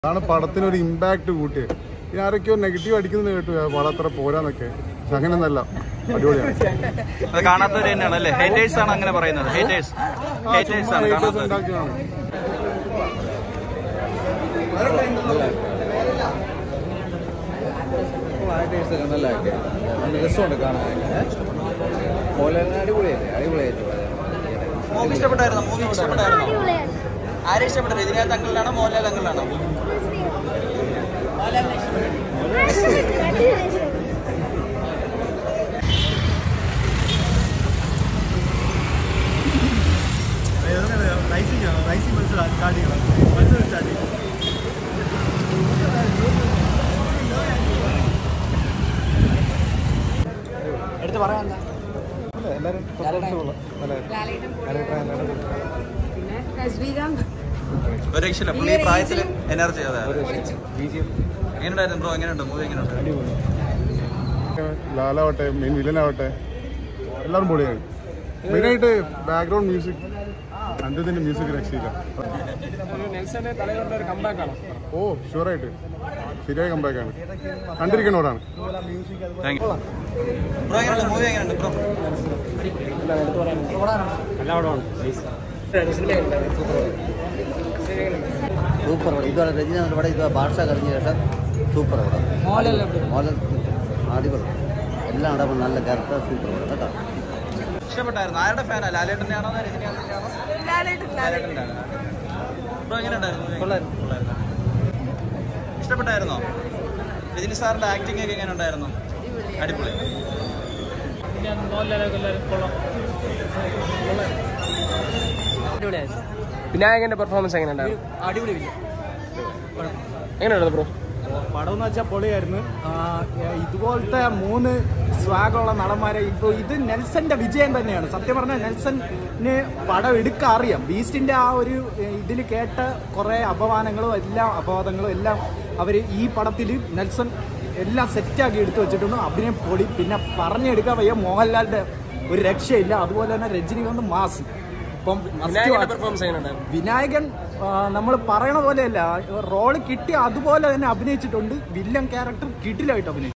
അതാണ് പടത്തിന് ഒരു ഇമ്പാക്ട് കൂട്ടിയത് ഇനി ആരൊക്കെയോ നെഗറ്റീവ് അടിക്കുന്നത് കേട്ടു ആ പടം അത്ര പോരാന്നൊക്കെ പക്ഷെ അങ്ങനെയൊന്നല്ല അടിപൊളിയാണ് അത് കാണാത്തവര് തന്നെയാണ് അല്ലേ ഹേറ്റേഴ്സ് ആണ് അങ്ങനെ പറയുന്നത് ഹേറ്റേഴ്സ് ആ, ഹേറ്റേഴ്സ് ചുമ്മാ ആണ് haters കാണാത്തവര് ഉണ്ടാക്കിയതാണ് ആർട്ടിസ്റ്റ് ഒക്കെ നല്ല ആക്ട് നല്ല രസമുണ്ട് കാണാൻ മോഹൻലാലിന് അടിപൊളിയല്ലേ അടിപൊളിയായിട്ട് മൂവി ഇഷ്ടപ്പെട്ടായിരുന്നോ മൂവി ഇഷ്ടപ്പെട്ടായിരുന്നോ അടിപൊളിയാണ് ആരെ ഇഷ്ടപ്പെട്ടു രജനീകാന്ത് അങ്കിളിലാണോ മോഹൻലാൽ അങ്കിളിലാണോ പിന്നെ ശ്രീകാന്ത് ഒരു രക്ഷയില്ല പുള്ളി ഈ പ്രായത്തിൽ എനർജി അതെ എങ്ങനെയുണ്ടായിരുന്നു ബ്രോ എങ്ങനെയുണ്ട് മൂവി എങ്ങനെയുണ്ട് ലാലാവട്ടെ മെയിൻ വില്ലനാവട്ടെ എല്ലാവരും പൊളിയാണ് മെയിനായിട്ട് ബാക്ക്ഗ്രൗണ്ട് മ്യൂസിക് അഞ്ചതിന്റെ മ്യൂസിക് രക്ഷയില്ല ഓ ഷുവറായിട്ട് ശരിയായ കമ്പാക്കാണ് കണ്ടിരിക്കണോടാണ് താങ്ക് യു ബ്രോ എങ്ങനെയുണ്ട് മൂവി എങ്ങനെയുണ്ട് ബ്രോ സൂപ്പർ പടം ഇതുപോലെ രജനീകാന്ത് പടം ഇതുപോലെ ഭാഷ കഴിഞ്ഞ ശേഷം സൂപ്പർ പടം മോഹൻലാൽ അടിപൊളി എല്ലാം അവിടെ നല്ല ക്യാരക്ടർ സൂപ്പർ പടം കേട്ടോ ഇഷ്ടപ്പെട്ടായിരുന്നു ആരുടെ ഫാനാ ലാലേട്ടൻ്റെ ആണോ രജനീകാന്തിൻ്റെ ആണോ ലാലേട്ടൻ്റെ ആണ് ബ്രോ എങ്ങനെയുണ്ടായിരുന്നു കൊള്ളായിരുന്നു ഇഷ്ടപ്പെട്ടായിരുന്നോ രജനി സാറിന്റെ ആക്ടിംഗ് ഒക്കെ എങ്ങനെ ഉണ്ടായിരുന്നു അടിപൊളി വിനായകന്റെ പെർഫോമൻസ് എങ്ങനെ ഉണ്ടായിരുന്നു അടിപൊളി എങ്ങനെയുണ്ടായിരുന്നു ബ്രോ പടം എന്ന് വെച്ചാൽ പൊളിയായിരുന്നു ആ, ഇതുപോലത്തെ മൂന്ന് സ്വാഗുള്ള നടന്മാരെ ഇപ്പോൾ ഇത് നെൽസന്റെ വിജയം തന്നെയാണ് സത്യം പറഞ്ഞാൽ നെൽസന് പടം എടുക്കാൻ അറിയാം ബീസ്റ്റിന്റെ ആ ഒരു ഇതിൽ കേട്ട കുറേ അപമാനങ്ങളും എല്ലാ അപവാദങ്ങളും എല്ലാം അവർ ഈ പടത്തിൽ നെൽസൺ എല്ലാം സെറ്റാക്കി എടുത്തു വെച്ചിട്ടുണ്ട് അഭിനയം പൊളി പിന്നെ പറഞ്ഞെടുക്കാൻ വയ്യ മോഹൻലാലിന്റെ ഒരു രക്ഷയില്ല അതുപോലെ തന്നെ രജനികാന്ത് മാസ് ഇപ്പം വിനായകന്റെ പെർഫോമൻസ് എങ്ങനെ ഉണ്ടായിരുന്നു വിനായകൻ നമ്മൾ പറയണ പോലെയല്ല റോള് കിട്ടി അതുപോലെ തന്നെ അഭിനയിച്ചിട്ടുണ്ട് വില്ലൻ ക്യാരക്ടർ കിട്ടിലായിട്ട് അഭിനയിച്ചു